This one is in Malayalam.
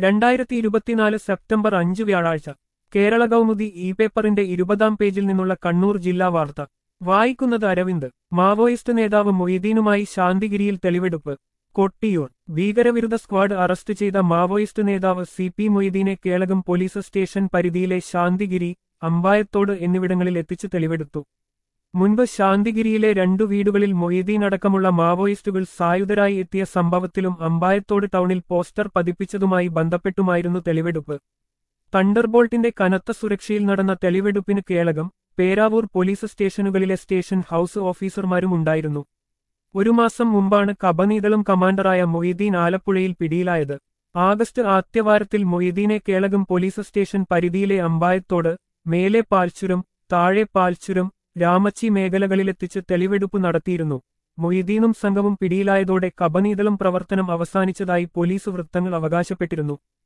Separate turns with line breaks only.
രണ്ടായിരത്തി ഇരുപത്തിനാല് സെപ്റ്റംബർ അഞ്ച് വ്യാഴാഴ്ച കേരള കൗമുദി ഇ പേപ്പറിന്റെ ഇരുപതാം പേജിൽ നിന്നുള്ള കണ്ണൂർ ജില്ലാ വാർത്ത വായിക്കുന്നത് അരവിന്ദ് മാവോയിസ്റ്റ് നേതാവ് മൊയ്തീനുമായി ശാന്തിഗിരിയിൽ തെളിവെടുപ്പ് കൊട്ടിയൂർ ഭീകരവിരുദ്ധ സ്ക്വാഡ് അറസ്റ്റ് ചെയ്ത മാവോയിസ്റ്റ് നേതാവ് സി പി മൊയ്തീനെ കേളകം പോലീസ് സ്റ്റേഷൻ പരിധിയിലെ ശാന്തിഗിരി അമ്പായത്തോട് എന്നിവിടങ്ങളിൽ എത്തിച്ച് തെളിവെടുത്തു മുൻപ് ശാന്തിഗിരിയിലെ രണ്ടു വീടുകളിൽ മൊയ്തീൻ അടക്കമുള്ള മാവോയിസ്റ്റുകൾ സായുധരായി എത്തിയ സംഭവത്തിലും അമ്പായത്തോട് ടൗണിൽ പോസ്റ്റർ പതിപ്പിച്ചതുമായി ബന്ധപ്പെട്ടുമായിരുന്നു തെളിവെടുപ്പ് തണ്ടർബോൾട്ടിന്റെ കനത്ത സുരക്ഷയിൽ നടന്ന തെളിവെടുപ്പിന് കേളകം പേരാവൂർ പോലീസ് സ്റ്റേഷനുകളിലെ സ്റ്റേഷൻ ഹൌസ് ഓഫീസർമാരും ഉണ്ടായിരുന്നു ഒരു മാസം മുമ്പാണ് കബനീതളം കമാൻഡറായ മൊയ്തീൻ ആലപ്പുഴയിൽ പിടിയിലായത് ആഗസ്റ്റ് ആദ്യവാരത്തിൽ മൊയ്തീനെ കേളകം പോലീസ് സ്റ്റേഷൻ പരിധിയിലെ അമ്പായത്തോട് മേലെ പാൽച്ചുരം താഴെ പാൽച്ചുരം രാമച്ചി മേഖലകളിലെത്തിച്ച് തെളിവെടുപ്പ് നടത്തിയിരുന്നു മൊയ്തീനും സംഘവും പിടിയിലായതോടെ കബനീതളം പ്രവർത്തനം അവസാനിച്ചതായി പോലീസ് വൃത്തങ്ങൾ അവകാശപ്പെട്ടിരുന്നു